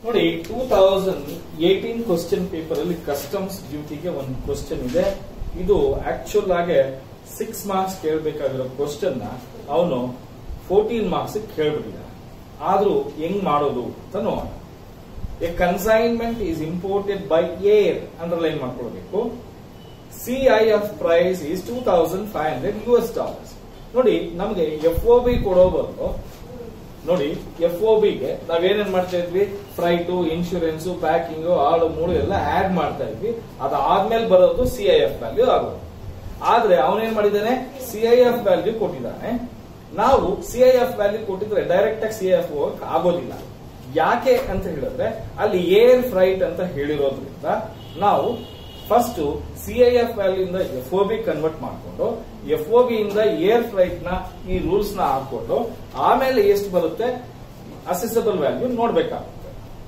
ನೋಡಿ two thousand eighteen question paper ಅಲ್ಲಿ customs ಡ್ಯೂಟಿಗೆ ಒಂದು ಕ್ವಶನ್ ಇದೆ ಇದು ಆಕ್ಚುಲ್ ಆಗಿ ಸಿಕ್ಸ್ ಮಾರ್ಕ್ಸ್ ಕೇಳಬೇಕಾಗಿರೋ ಕ್ವಶನ್ ನ ಅವನು ಫೋರ್ಟೀನ್ ಮಾರ್ಕ್ಸ್ ಕೇಳ್ಬಿಟ್ಟಿದ್ದಾನೆ ಆದ್ರೂ ಹೆಂಗ್ ಮಾಡೋದು ಅಂತ ನೋಡೋಣ A consignment is imported by air underline ಮಾಡ್ಕೊಳ್ಬೇಕು CIF price is two thousand five hundred U S dollars ನೋಡಿ ನಮಗೆ ಎಫ್ ಒ ಬಿ ಕೊಡೋ ಬದಲು ನೋಡಿ ಎಫ್ ಒ ಬಿಗೆ ನಾವೇನೇನ್ ಮಾಡ್ತಾ ಇದ್ವಿ ಫ್ರೈಟು ಇನ್ಶೂರೆನ್ಸ್ ಪ್ಯಾಕಿಂಗ್ ಆಳು ಮೂಳು ಎಲ್ಲ ಆಡ್ ಮಾಡ್ತಾ ಇದ್ವಿ ಅದಾದ್ಮೇಲೆ ಬರೋದು ಸಿಐಎಫ್ ವ್ಯಾಲ್ಯೂ ಆಗೋದು ಆದ್ರೆ ಅವನೇನ್ ಮಾಡಿದ್ದಾನೆ ಸಿಐಎಫ್ ವ್ಯಾಲ್ಯೂ ಕೊಟ್ಟಿದ್ದಾನೆ ನಾವು ಸಿಐಎಫ್ ವ್ಯಾಲ್ಯೂ ಕೊಟ್ಟಿದ್ರೆ ಡೈರೆಕ್ಟ್ ಆಗಿ ಸಿಐಎಫ್ ಹೋಗಕ್ ಆಗೋದಿಲ್ಲ ಯಾಕೆ ಅಂತ ಹೇಳಿದ್ರೆ ಅಲ್ಲಿ ಏರ್ ಫ್ರೈಟ್ ಅಂತ ಹೇಳಿರೋದ್ರಿಂದ ನಾವು ಫಸ್ಟ್ ಸಿಐಎಫ್ ವ್ಯಾಲ್ಯೂ ಇಂದ ಎಫ್ ಒ ಬಿ ಕನ್ವರ್ಟ್ ಮಾಡಿಕೊಂಡು ಎಫ್ ಒ ಬಿ ಇಂದ ಏರ್ ಫ್ರೈಟ್ ನ ಈ ರೂಲ್ಸ್ ನ ಹಾಕೊಂಡು ಆಮೇಲೆ ಎಷ್ಟು ಬರುತ್ತೆ ಅಸೆಸಬಲ್ ವ್ಯಾಲ್ಯೂ ನೋಡ್ಬೇಕಾಗುತ್ತೆ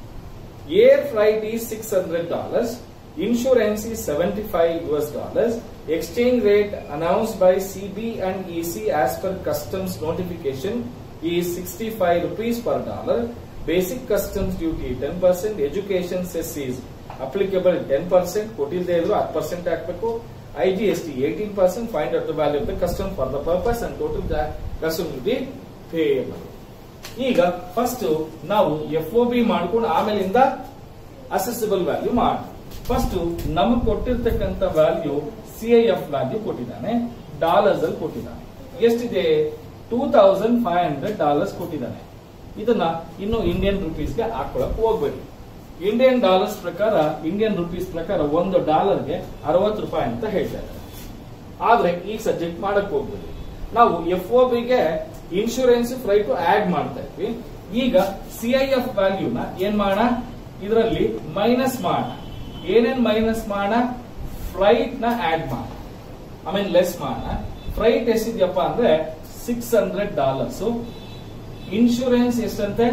air freight is six hundred dollars insurance is seventy five U S dollars exchange rate announced by CB and EC as per customs notification is sixty five rupees per dollar basic customs duty ten percent education cess is applicable ten percent ಕೊಟ್ಟಿಲ್ಲದೆ ಇದ್ರು ಹತ್ತು percent ಹಾಕಬೇಕು I G S T eighteen percent find out the value of the custom for the purpose and total custom duty payable ಈಗ first ನಾವು F O B ಮಾಡ್ಕೊಂಡು ಆಮೇಲಿಂದ assessable value ಮಾಡಿ first ನಮಗೆ ಕೊಟ್ಟಿರ್ತಕ್ಕಂಥ ವ್ಯಾಲ್ಯೂ ಸಿಐಎಫ್ ವ್ಯಾಲ್ಯೂ ಕೊಟ್ಟಿದ್ದಾನೆ dollars ಅಲ್ಲಿ ಕೊಟ್ಟಿದ್ದಾನೆ ಎಷ್ಟಿದೆ two thousand five hundred dollars ಕೊಟ್ಟಿದ್ದಾನೆ ಇದನ್ನ ಇನ್ನು ಇಂಡಿಯನ್ ರುಪೀಸ್ಗೆ ಹಾಕೊಳಕ್ ಹೋಗ್ಬೇಡಿ ಇಂಡಿಯನ್ ಡಾಲರ್ಸ್ ಪ್ರಕಾರ ಇಂಡಿಯನ್ ರುಪೀಸ್ ಪ್ರಕಾರ ಒಂದು ಡಾಲರ್ಗೆ ಅರವತ್ತು ರೂಪಾಯಿ ಅಂತ ಹೇಳ್ತಾರೆ ಆದ್ರೆ ಈಗ ಸಬ್ಜೆಕ್ಟ್ ಮಾಡಕ್ ಹೋಗ್ಬೇಡಿ ನಾವು ಎಫ್ ಒ ಬಿಗೆ ಇನ್ಶೂರೆನ್ಸ್ ಫ್ರೈಟ್ ಆಡ್ ಮಾಡ್ತಾ ಇದ್ವಿ ಈಗ ಸಿಐಎಫ್ ವ್ಯಾಲ್ಯೂನ ಏನ್ ಮಾಡೋಣ ಇದರಲ್ಲಿ ಮೈನಸ್ ಮಾಡೋಣ ಏನೇನ್ ಮೈನಸ್ ಮಾಡೋಣ ಫ್ರೈಟ್ ನ ಆಡ್ ಮಾಡೋಣ ಆಮೇಲೆ ಲೆಸ್ ಮಾಡೋಣ ಫ್ರೈಟ್ ಎಷ್ಟಿದ್ಯಪ್ಪ ಅಂದ್ರೆ ಸಿಕ್ಸ್ ಹಂಡ್ರೆಡ್ ಡಾಲರ್ಸ್ ಇನ್ಶೂರೆನ್ಸ್ ಎಷ್ಟಂತೆ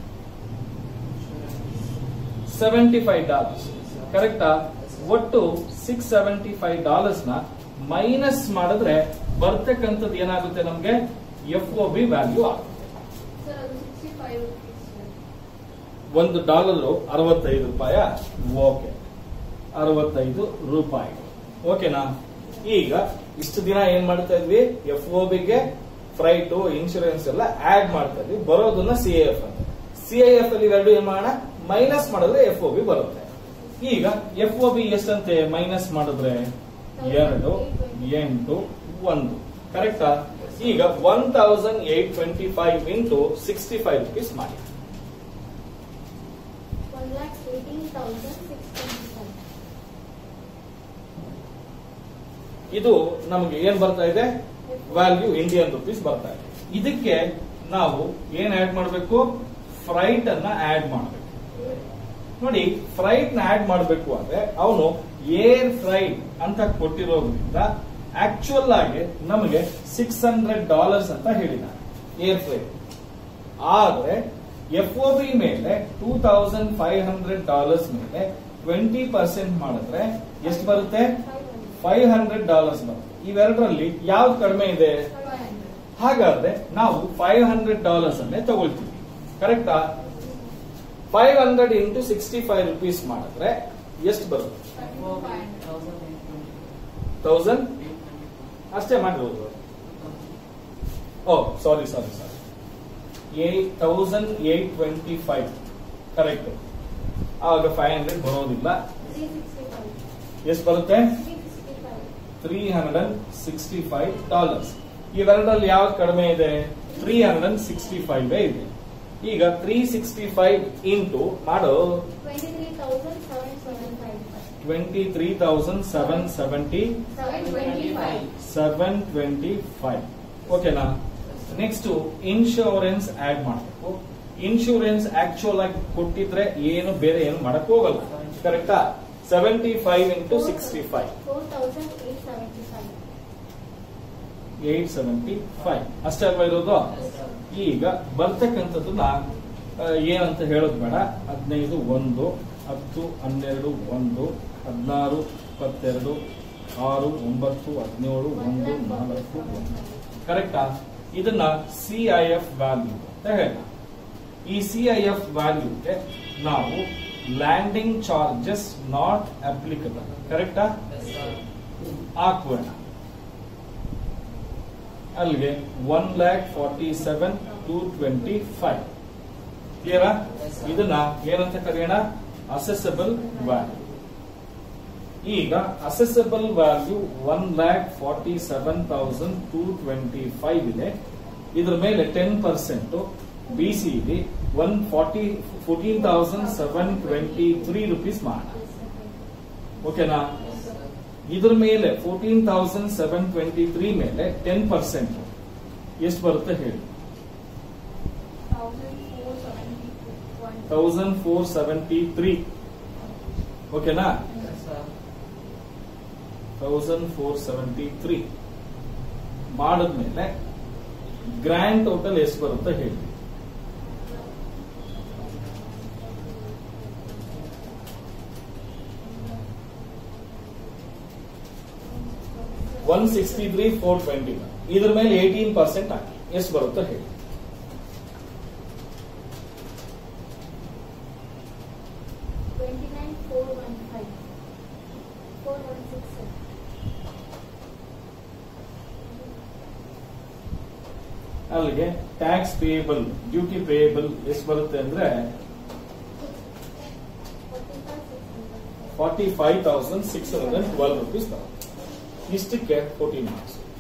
ಸೆವೆಂಟಿ ಫೈವ್ ಡಾಲರ್ಸ್ ಕರೆಕ್ಟಾ ಒಟ್ಟು ಸಿಕ್ಸ್ ಸೆವೆಂಟಿ ಫೈವ್ ಡಾಲರ್ಸ್ ನ ಮೈನಸ್ ಮಾಡಿದ್ರೆ ಬರ್ತಕ್ಕಂಥದ್ದು ಏನಾಗುತ್ತೆ ನಮ್ಗೆ ಎಫ್ ಒ ಬಿ ವ್ಯಾಲ್ಯೂ ಆಗುತ್ತೆ ಸರ್ ಅದು ಸಿಕ್ಸ್ಟಿ ಫೈವ್ ರುಪೀಸ್ ಒಂದು ಡಾಲರ್ ಅರವತ್ತೈದು ರೂಪಾಯ ಓಕೆ ಅರವತ್ತೈದು ರೂಪಾಯಿ ಓಕೆನಾ ಈಗ ಇಷ್ಟು ದಿನ ಏನ್ ಮಾಡ್ತಾ ಇದ್ವಿ ಎಫ್ ಒ ಬಿಗೆ ಫ್ರೈಟು ಇನ್ಶೂರೆನ್ಸ್ ಎಲ್ಲ ಆಡ್ ಮಾಡ್ತಾ ಇದ್ವಿ ಬರೋದನ್ನ ಸಿ ಎಫ್ ಅಂತ ಸಿ ಎಫ್ ಅಲ್ಲಿ ಎರಡು ಏನ್ ಮಾಡೋಣ ಮೈನಸ್ ಮಾಡಿದ್ರೆ ಎಫ್ ಒ ಬಿ ಬರುತ್ತೆ ಈಗ ಎಫ್ ಒ ಬಿ ಎಷ್ಟಂತೆ ಮೈನಸ್ ಮಾಡಿದ್ರೆ ಎರಡು ಎಂಟು ಒಂದು ಕರೆಕ್ಟಾ ಈಗ one thousand eight twenty five into sixty five rupees ಮಾಡಿ one lakh eighteen thousand six twenty five ಇದು ನಮಗೆ ಏನ್ ಬರ್ತಾ ಇದೆ ವ್ಯಾಲ್ಯೂ ಇಂಡಿಯನ್ ರುಪೀಸ್ ಬರ್ತಾ ಇದೆ ಇದಕ್ಕೆ ನಾವು ಏನ್ ಆಡ್ ಮಾಡಬೇಕು ಫ್ರೈಟ್ ಅನ್ನ ಆಡ್ ಮಾಡಬೇಕು ನೋಡಿ ಫ್ರೈಟ್ ನ ಆಡ್ ಮಾಡಬೇಕು ಅಂದ್ರೆ ಅವನು ಏರ್ ಫ್ರೈಟ್ ಅಂತ ಕೊಟ್ಟಿರೋದ್ರಿಂದ ಆಕ್ಚುಯಲ್ ಆಗಿ ನಮಗೆ ಸಿಕ್ಸ್ ಹಂಡ್ರೆಡ್ ಡಾಲರ್ಸ್ ಅಂತ ಹೇಳಿದ್ದಾರೆ ಏರ್ ಫ್ರೈಟ್ ಆದ್ರೆ ಎಫ್ ಒ ಬಿ ಮೇಲೆ two thousand five hundred dollars ಮೇಲೆ ಟ್ವೆಂಟಿ ಪರ್ಸೆಂಟ್ ಮಾಡಿದ್ರೆ ಎಷ್ಟು ಬರುತ್ತೆ ಫೈವ್ ಹಂಡ್ರೆಡ್ ಡಾಲರ್ಸ್ ಬರುತ್ತೆ ಇವೆರಡರಲ್ಲಿ ಯಾವ್ದು ಕಡಿಮೆ ಇದೆ ಫೈವ್ ಹಂಡ್ರೆಡ್ ಹಾಗಾದ್ರೆ ನಾವು ಫೈವ್ ಹಂಡ್ರೆಡ್ ಡಾಲರ್ಸ್ ಅನ್ನೇ ತಗೊಳ್ತೀವಿ ಕರೆಕ್ಟಾ five hundred into sixty five rupees ಮಾಡಿದ್ರೆ ಎಷ್ಟು ಬರುತ್ತೆ ಫೈವ್ ಹಂಡ್ರೆಡ್ ತೌಸಂಡ್ ಅಷ್ಟೇ ಮಾಡಿರೋದು oh sorry sorry sorry eight thousand eight twenty five correct ಆವಾಗ ಫೈವ್ ಹಂಡ್ರೆಡ್ ಬರೋದಿಲ್ಲ ತ್ರೀ ಸಿಕ್ಸ್ಟಿ ಫೈವ್ ಎಷ್ಟು ಬರುತ್ತೆ three sixty five three hundred and sixty five dollars ಇವೆರಡರಲ್ಲಿ ಯಾವ್ದು ಕಡಿಮೆ ಇದೆ three hundred and sixty five ಇದೆ ಈಗ ತ್ರೀ ಸಿಕ್ಸ್ಟಿ ಫೈವ್ ಇಂಟು ಮಾಡೋ twenty three thousand seven seven five twenty three thousand seven seventy seven twenty five seven twenty five ಓಕೆನಾ next insurance add ಮಾಡಬೇಕು insurance actual ಆಗಿ ಕೊಟ್ಟಿದ್ರೆ ಏನು ಬೇರೆ ಏನು ಮಾಡಕ್ ಹೋಗಲ್ಲ ಕರೆಕ್ಟಾ seventy five into sixty five four thousand eight seventy five eight seventy five ಅಷ್ಟೇ ಅಲ್ವಾ ಇರೋದು ಈಗ ಬರ್ತಕ್ಕಂಥದ್ದನ್ನ ಆ, ಏನಂತ ಹೇಳೋದು ಬೇಡ ಹದಿನೈದು ಒಂದು ಹತ್ತು ಹನ್ನೆರಡು ಒಂದು ಹದಿನಾರು ಇಪ್ಪತ್ತೆರಡು ಆರು ಒಂಬತ್ತು ಹದಿನೇಳು ಒಂದು ನಾಲ್ಕು ಒಂದು ಕರೆಕ್ಟಾ ಇದನ್ನ ಸಿ ಐ ಎಫ್ ವ್ಯಾಲ್ಯೂ ಅಂತ ಹೇಳ ಈ ಸಿ ಐ ಎಫ್ ವ್ಯಾಲ್ಯೂಗೆ ನಾವು ಲ್ಯಾಂಡಿಂಗ್ ಚಾರ್ಜಸ್ ನಾಟ್ ಅಪ್ಲಿಕಬಲ್ ಕರೆಕ್ಟಾ ಹಾಕೋಣ ಅಲ್ಲಿಗೆ one lakh forty seven two twenty five ಕ್ಲಿಯರಾ ಇದನ್ನ ಏನಂತ ಕರೆಯೋಣ ಅಸೆಸಬಲ್ ವ್ಯಾಲ್ಯೂ ಈಗ assessable value one lakh forty seven thousand two twenty five ಇದೆ ಇದ್ರ ಮೇಲೆ ಟೆನ್ ಪರ್ಸೆಂಟ್ ಬಿ ಸಿ ಇದೆ one forty fourteen thousand seven twenty three rupees ಮಾಡೋಣ ಓಕೆನಾ ಇದ್ರ ಮೇಲೆ fourteen thousand seven twenty three ಮೇಲೆ ಟೆನ್ ಪರ್ಸೆಂಟ್ ಎಷ್ಟು ಬರುತ್ತೆ ಹೇಳಿ ತೌಸಂಡ್ ಫೋರ್ ಸೆವೆಂಟಿ ತ್ರೀ ಓಕೆನಾ ತೌಸಂಡ್ ಫೋರ್ ಸೆವೆಂಟಿ ತ್ರೀ ಮಾಡಿದ್ಮೇಲೆ ಗ್ರ್ಯಾಂಡ್ ಟೋಟಲ್ ಎಷ್ಟು ಬರುತ್ತೆ ಹೇಳಿ one sixty three four twenty ಇದ್ರ ಮೇಲೆ ಏಟೀನ್ ಪರ್ಸೆಂಟ್ ಹಾಕಿ ಎಷ್ಟು ಬರುತ್ತೆ ಹೇಳಿ twenty nine four one five four one six ಅಲ್ಲಿಗೆ ಟ್ಯಾಕ್ಸ್ ಪೇಯಬಲ್ ಡ್ಯೂಟಿ ಪೇಯಬಲ್ ಎಷ್ಟು ಬರುತ್ತೆ ಅಂದ್ರೆ forty five six forty five thousand six hundred twelve rupees ಬರುತ್ತೆ ಇಷ್ಟಕ್ಕೆ ಫೋರ್ಟೀನ್ ಮಾರ್ಕ್ಸ್